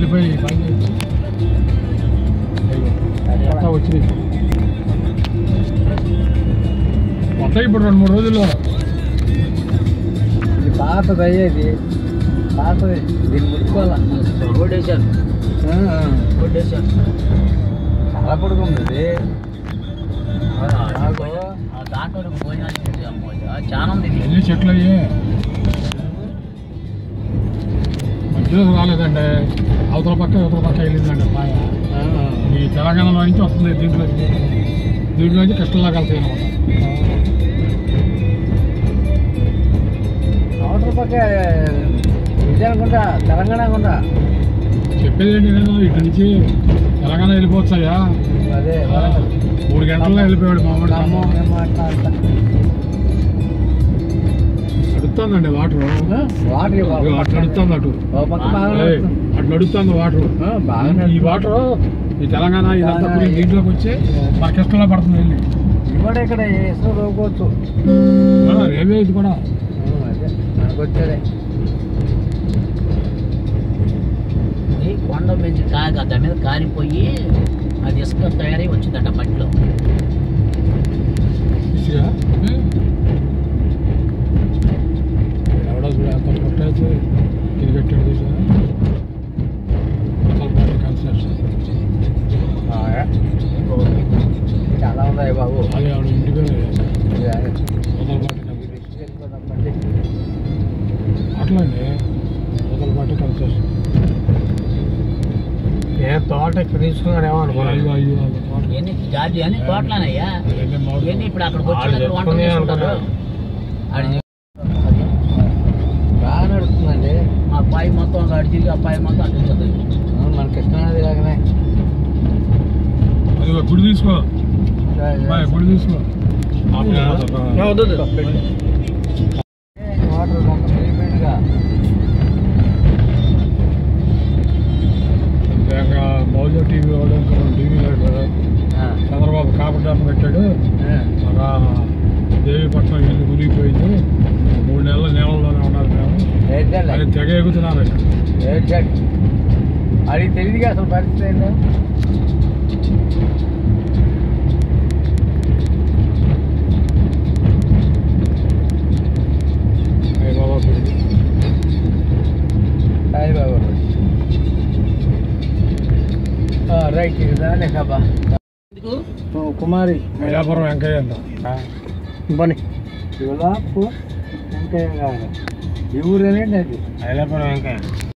వెళ్ళిపోయి పని చేయొచ్చు. అయ్యో, కొత్త వచ్చినాయి కొత్త ఇప్పుడు రెండు మూడు రోజుల్లో ఇది పాతది అయ్యేది పాతది దీన్ని ముట్టుకోవాలా రోడ్ వేశారు ఆ, ఆ. రోడ్ వేశారు చాలా పొడుగుంది ఇది ఆ దాంట్లో భోజనాలు చేసి అమ్మవచ్చు ఆ చాలా ఉంది ఇది. ఎన్ని చెట్లు అయ్యే మధ్యలో రాలేదండి అవతల పక్క అవతల పక్క వెళ్ళిందండి మాయ ఆ, ఆ. ఈ తెలంగాణలో నుంచి వస్తుంది దీంట్లో దీంట్లో నుంచి కృష్ణలాగా వెళ్తాయి అనమాట అవతల పక్క విజయనగొండ తెలంగాణ కొండ చెప్పేది ఏంటి నేను ఇటు నుంచి తెలంగాణ వెళ్ళిపోవచ్చాయా అదే మూడు గంటల్లో వెళ్ళిపోయాడు మామూలు ఖమ్మం, ఏమో అట్లా అట్లా. నడుస్తుందండి వాటర్ వాటర్ ఇవ్వ. అటు నడుస్తుంది అటు ఓ పక్క బాగా ఏయ్, నడుస్తుంది. అటు నడుస్తుంది వాటర్ ఆ, బాగా ఈ నడుస్తుంది. వాటర్ ఈ తెలంగాణ ఇదంతా కూడా దీంట్లోకి వచ్చి మా కృష్ణలో పడుతుంది వెళ్ళి ఇది కూడా ఇక్కడ ఇసుక రోకోవచ్చు ఆ, రైల్వే ఇది కూడా అదే మనకు వచ్చేదే ఈ కొండ నుంచి కాగా దాని మీద కారిపోయి అది ఇసుక తయారై వచ్చిందట మట్టిలో ఇసుగా ఎవడో చూడ అంత కొట్టేసి ఇది పెట్టాడు చూసా కొత్తలపాటి కన్స్ట్రక్షన్ చాలా ఉన్నాయి బాబు అది ఆవిడ ఇంటి పేరు ఇది కొత్తలపాటి కన్స్ట్రక్షన్ అట్లండి కొత్తలపాటి కన్స్ట్రక్షన్ ఏ తోట ఇక్కడ తీసుకున్నాడేమో అయ్యో అయ్యో వాళ్ళ తోట. ఎన్ని జాతి అని తోటలేనయ్యా అవన్నీ మామిడి ఇవన్నీ ఇప్పుడు అక్కడికి వచ్చి వాళ్ళు అక్కడ వంట చెప్పుకునే చేసుకుంటారు అనుకున్నారు. ఆడి బాగా నడుస్తుందండి మా అబ్బాయి మొత్తం అడి తిరిగి అబ్బాయి మొత్తం అటు నుంచి అవును, మన కృష్ణానది లాగానే అది ఒక గుడి తీసుకో అబ్బాయి, గుడి తీసుకో వాటర్ మొత్తం వెళ్ళిపోయిందిగా ఇంకా మౌజో టీవీ వాడు ఇంకా టీవీ వాడు ఆ, చంద్రబాబు కాపర్ డ్యామ్ కట్టాడు ఆ. అలా దేవీపట్నం ఇల్లు మునిగిపోయింది మూడు నెలల నీళ్ళలోనే ఉన్నారు మేము ఏడ్చాలి. అది తెగ ఎగుతున్నారు ఏడ్చాడు. అడిగి తెలియదుగా అసలు పరిస్థితి ఏంటో అయ్య బాబా గుడి. సాయిబాబా రైట్ ఇది లేకబ్బా ఎందుకు కుమారి అయ్యాపురం వెంకయ్య అంట బని శివలాపు వెంకయ్య గారు ఈ ఊరేనండి అది అయ్యాపురం వెంకయ్య